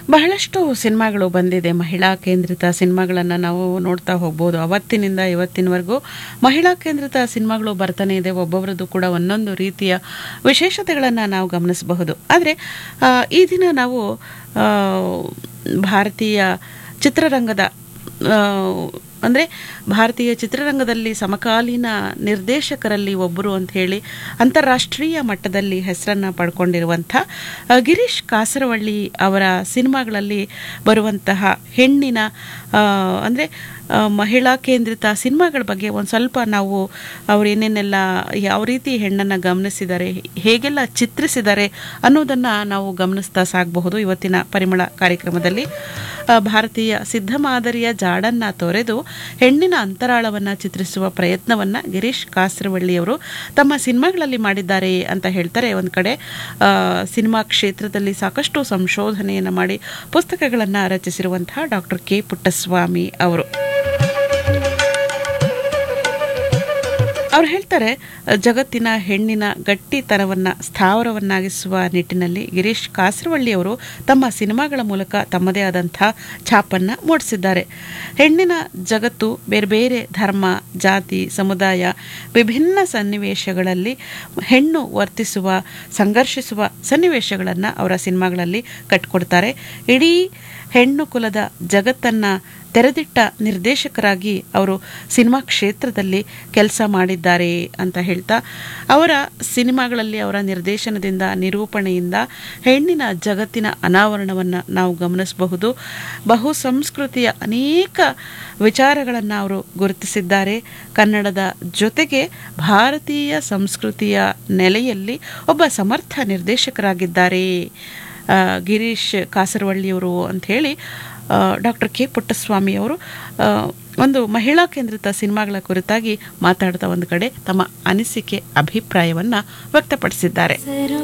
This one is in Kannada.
ಬಹಳಷ್ಟು ಸಿನಿಮಾಗಳು ಬಂದಿದೆ ಮಹಿಳಾ ಕೇಂದ್ರಿತ ಸಿನಿಮಾಗಳನ್ನು ನಾವು ನೋಡ್ತಾ ಹೋಗ್ಬೋದು ಅವತ್ತಿನಿಂದ ಇವತ್ತಿನವರೆಗೂ ಮಹಿಳಾ ಕೇಂದ್ರಿತ ಸಿನಿಮಾಗಳು ಬರ್ತಾನೆ ಇದೆ ಒಬ್ಬೊಬ್ಬರದ್ದು ಕೂಡ ಒಂದೊಂದು ರೀತಿಯ ವಿಶೇಷತೆಗಳನ್ನು ನಾವು ಗಮನಿಸಬಹುದು ಆದರೆ ಈ ದಿನ ನಾವು ಆ, ಭಾರತೀಯ ಚಿತ್ರರಂಗದ ಅಂದರೆ ಭಾರತೀಯ ಚಿತ್ರರಂಗದಲ್ಲಿ ಸಮಕಾಲೀನ ನಿರ್ದೇಶಕರಲ್ಲಿ ಒಬ್ಬರು ಅಂತ ಹೇಳಿ ಅಂತಾರಾಷ್ಟ್ರೀಯ ಮಟ್ಟದಲ್ಲಿ ಹೆಸರನ್ನು ಪಡ್ಕೊಂಡಿರುವಂಥ ಆ, ಗಿರೀಶ್ ಕಾಸರವಳ್ಳಿ ಅವರ ಸಿನಿಮಾಗಳಲ್ಲಿ ಬರುವಂತಹ ಹೆಣ್ಣಿನ ಅಂದರೆ ಮಹಿಳಾ ಕೇಂದ್ರಿತ ಸಿನಿಮಾಗಳ ಬಗ್ಗೆ ಒಂದು ಸ್ವಲ್ಪ ನಾವು ಅವ್ರು ಏನೇನೆಲ್ಲ ಯಾವ ರೀತಿ ಹೆಣ್ಣನ್ನು ಗಮನಿಸಿದ್ದಾರೆ ಹೇಗೆಲ್ಲ ಚಿತ್ರಿಸಿದ್ದಾರೆ ಅನ್ನೋದನ್ನು ನಾವು ಗಮನಿಸ್ತಾ ಸಾಗಬಹುದು ಇವತ್ತಿನ ಪರಿಮಳ ಕಾರ್ಯಕ್ರಮದಲ್ಲಿ ಆ, ಭಾರತೀಯ ಸಿದ್ಧ ಮಾದರಿಯ ಜಾಡನ್ನು ತೊರೆದು ಹೆಣ್ಣಿನ ಅಂತರಾಳವನ್ನು ಚಿತ್ರಿಸುವ ಪ್ರಯತ್ನವನ್ನು ಗಿರೀಶ್ ಕಾಸರವಳ್ಳಿಯವರು ತಮ್ಮ ಸಿನಿಮಾಗಳಲ್ಲಿ ಮಾಡಿದ್ದಾರೆ ಅಂತ ಹೇಳ್ತಾರೆ ಒಂದು ಕಡೆ ಆ, ಸಿನಿಮಾ ಕ್ಷೇತ್ರದಲ್ಲಿ ಸಾಕಷ್ಟು ಸಂಶೋಧನೆಯನ್ನು ಮಾಡಿ ಪುಸ್ತಕಗಳನ್ನು ರಚಿಸಿರುವಂತಹ ಡಾಕ್ಟರ್ ಕೆ ಪುಟ್ಟಸ್ವಾಮಿ ಅವರು ಅವ್ರು ಹೇಳ್ತಾರೆ ಜಗತ್ತಿನ ಹೆಣ್ಣಿನ ಗಟ್ಟಿತನವನ್ನು ಸ್ಥಾವರವನ್ನಾಗಿಸುವ ನಿಟ್ಟಿನಲ್ಲಿ ಗಿರೀಶ್ ಕಾಸರವಳ್ಳಿಯವರು ತಮ್ಮ ಸಿನಿಮಾಗಳ ಮೂಲಕ ತಮ್ಮದೇ ಆದಂಥ ಛಾಪನ್ನು ಮೂಡಿಸಿದ್ದಾರೆ ಹೆಣ್ಣಿನ ಜಗತ್ತು ಬೇರೆ ಬೇರೆ ಧರ್ಮ ಜಾತಿ ಸಮುದಾಯ ವಿಭಿನ್ನ ಸನ್ನಿವೇಶಗಳಲ್ಲಿ ಹೆಣ್ಣು ವರ್ತಿಸುವ ಸಂಘರ್ಷಿಸುವ ಸನ್ನಿವೇಶಗಳನ್ನು ಅವರ ಸಿನಿಮಾಗಳಲ್ಲಿ ಕಟ್ಕೊಡ್ತಾರೆ ಇಡೀ ಹೆಣ್ಣು ಕುಲದ ಜಗತ್ತನ್ನು ತೆರೆದಿಟ್ಟ ನಿರ್ದೇಶಕರಾಗಿ ಅವರು ಸಿನಿಮಾ ಕ್ಷೇತ್ರದಲ್ಲಿ ಕೆಲಸ ಮಾಡಿದ್ದಾರೆ ಅಂತ ಹೇಳ್ತಾ ಅವರ ಸಿನಿಮಾಗಳಲ್ಲಿ ಅವರ ನಿರ್ದೇಶನದಿಂದ ನಿರೂಪಣೆಯಿಂದ ಹೆಣ್ಣಿನ ಜಗತ್ತಿನ ಅನಾವರಣವನ್ನು ನಾವು ಗಮನಿಸಬಹುದು ಬಹು ಸಂಸ್ಕೃತಿಯ ಅನೇಕ ವಿಚಾರಗಳನ್ನು ಅವರು ಗುರುತಿಸಿದ್ದಾರೆ ಕನ್ನಡದ ಜೊತೆಗೆ ಭಾರತೀಯ ಸಂಸ್ಕೃತಿಯ ನೆಲೆಯಲ್ಲಿ ಒಬ್ಬ ಸಮರ್ಥ ನಿರ್ದೇಶಕರಾಗಿದ್ದಾರೆ ಆ, ಗಿರೀಶ್ ಕಾಸರವಳ್ಳಿಯವರು ಅಂಥೇಳಿ ಡಾಕ್ಟರ್ ಕೆ ಪುಟ್ಟಸ್ವಾಮಿ ಅವರು ಆ, ಒಂದು ಮಹಿಳಾ ಕೇಂದ್ರಿತ ಸಿನಿಮಾಗಳ ಕುರಿತಾಗಿ ಮಾತಾಡ್ತಾ ಒಂದು ಕಡೆ ತಮ್ಮ ಅನಿಸಿಕೆ ಅಭಿಪ್ರಾಯವನ್ನು ವ್ಯಕ್ತಪಡಿಸಿದ್ದಾರೆ